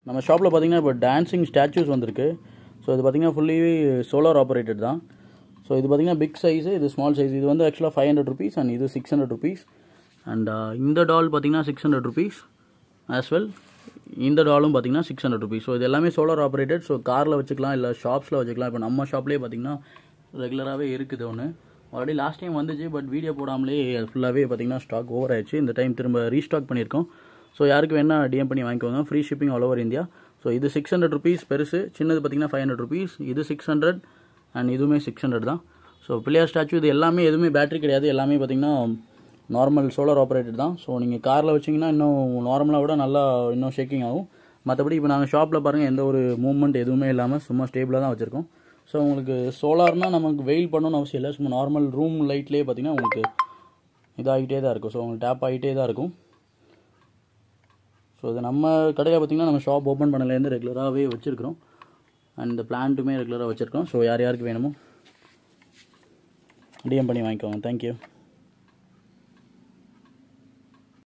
நம்ம ஷாப்பில் பார்த்தீங்கன்னா இப்போ டான்சிங் ஸ்டாச்சூஸ் வந்திருக்கு ஸோ இது பார்த்தீங்கன்னா ஃபுல்லி சோலார் ஆப்ரேட்டட் தான் ஸோ இது பார்த்தீங்கன்னா பிக் சைஸு இது ஸ்மால் சைஸ் இது வந்து ஆக்சுவலாக ஃபைவ் ஹண்ட்ரட் ருபீஸ் அண்ட் இது சிக்ஸ் ஹண்ட்ரட் ருபீஸ் அண்ட் இந்த டால் பார்த்தீங்கன்னா six hundred rupees as well இந்த டாலும் பார்த்தீங்கன்னா சிக்ஸ் ஹண்ட்ரட் ருபீஸ் ஸோ இது எல்லாமே சோலார் ஆப்ரேட்டட் ஸோ காரில் வச்சுக்கலாம் இல்லை ஷாப்ஸில் வச்சுக்கலாம் இப்போ நம்ம ஷாப்லேயே பார்த்தீங்கன்னா ரெகுலராகவே இருக்குது ஒன்று ஆல்ரெடி லாஸ்ட் டைம் வந்துச்சு பட் வீடியோ போடாமலே ஃபுல்லாகவே பார்த்தீங்கன்னா ஸ்டாக் ஓவர் ஆயிடுச்சு இந்த டைம் திரும்ப ரீஸ்டாக் பண்ணியிருக்கோம் ஸோ யாருக்கு வேணா டிஎம் பண்ணி வாங்கிக்கோங்க free shipping all over India so இது சிக்ஸ் ஹண்ட்ரட் ருபீஸ் பெருசு சின்னது பார்த்தீங்கன்னா ஃபைவ் ஹண்ட்ரட் ருபீஸ் இது சிக்ஸ் ஹண்ட்ரட் அண்ட் இதுவுமே சிக்ஸ் ஹண்ட்ரட் தான் ஸோ பிள்ளையார் ஸ்டாச்சு இது எல்லாமே எதுவுமே பேட்டரி கிடையாது எல்லாமே பார்த்தீங்கன்னா நார்மல் சோலார் ஆப்ரேட்டட் தான் ஸோ நீங்கள் காரில் வச்சிங்கன்னா இன்னும் நார்மலாக விட நல்லா இன்னும் ஷேக்கிங் ஆகும் மற்றபடி இப்போ நாங்கள் ஷாப்பில் பாருங்கள் எந்த ஒரு மூவ்மெண்ட் எதுவுமே இல்லாமல் சும்மா ஸ்டேபிளாக தான் வச்சுருக்கோம் ஸோ உங்களுக்கு சோலார்னால் நமக்கு வெயில் பண்ணணும்னு அவசியம் இல்லை சும்மா நார்மல் ரூம் லைட்லேயே பார்த்தீங்கன்னா உங்களுக்கு இதாகிட்டே தான் இருக்கும் ஸோ உங்களுக்கு டேப் ஆகிட்டே தான் இருக்கும் ஸோ இது நம்ம கடையில் பார்த்தீங்கன்னா நம்ம ஷாப் ஓப்பன் பண்ணலேருந்து ரெகுலராகவே வச்சுருக்கிறோம் அண்ட் இந்த பிளான்ட்டுமே ரெகுலராக வச்சுருக்கோம் ஸோ யார் யாருக்கு வேணுமோ டிஎம் பண்ணி வாங்கிக்கோங்க தேங்க்யூ